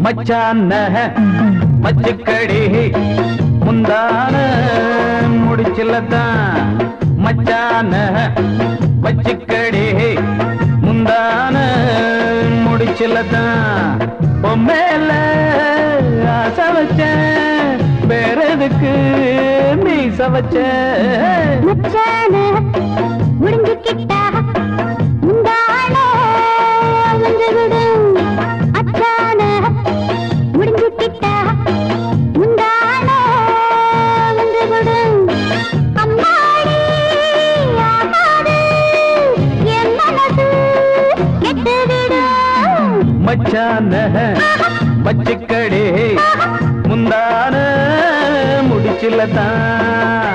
மச்சான மச்சுக்கடி முந்தான முடிச்சில்லதான் மச்சான மச்சுக்கடி முந்தான முடிச்சில்லதான் பொம்மேல ஆசை வச்சேன் வேற எதுக்கு மீச வச்சேன் மச்சான முடிஞ்சுக்கிட்டா முந்தான வந்து விடும் அச்சான முடிஞ்சுக்கிட்டா முந்தான வந்து விடும் அம்மாடி ஆகாது என் மனசு கெட்டு விடும் மச்சான மச்சுக்கடி முந்தான முடிச்சில்லதான்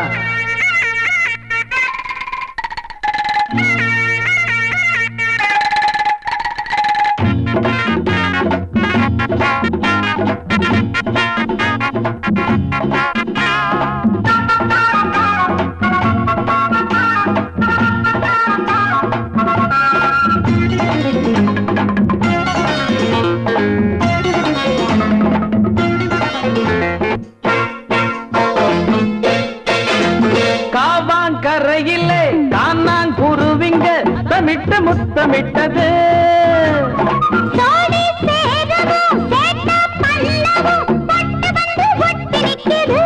காவாங்கரையிலே காணாங்குருவிங்க தமிட்டு முத்தமிட்டது சோடி சேரவும் சேட்ட பல்லவும் பட்டு வந்து ஒட்டி நிக்குது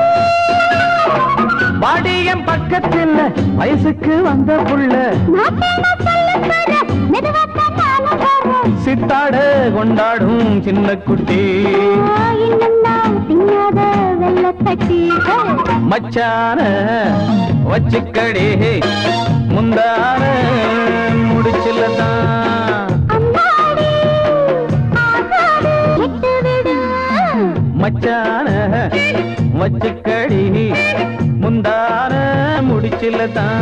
வாடியம் பக்கத்தில் வயசுக்கு வந்த புள்ள மாப்பிள்ளை சொல்ல போற மெதுவாத்தான் நானும் வர்றேன் சித்தாட கொண்டாடும் சின்ன குட்டி இன்னும் நான் தின்னாத வெள்ளத்தட்டி மச்சான வச்சுக்கடி முந்தான முடிச்சில்லதான் அம்மாடி ஆகாது கெட்டு விடும் மச்சான வச்சுக்கடி முந்தான முடிச்சில்லதான்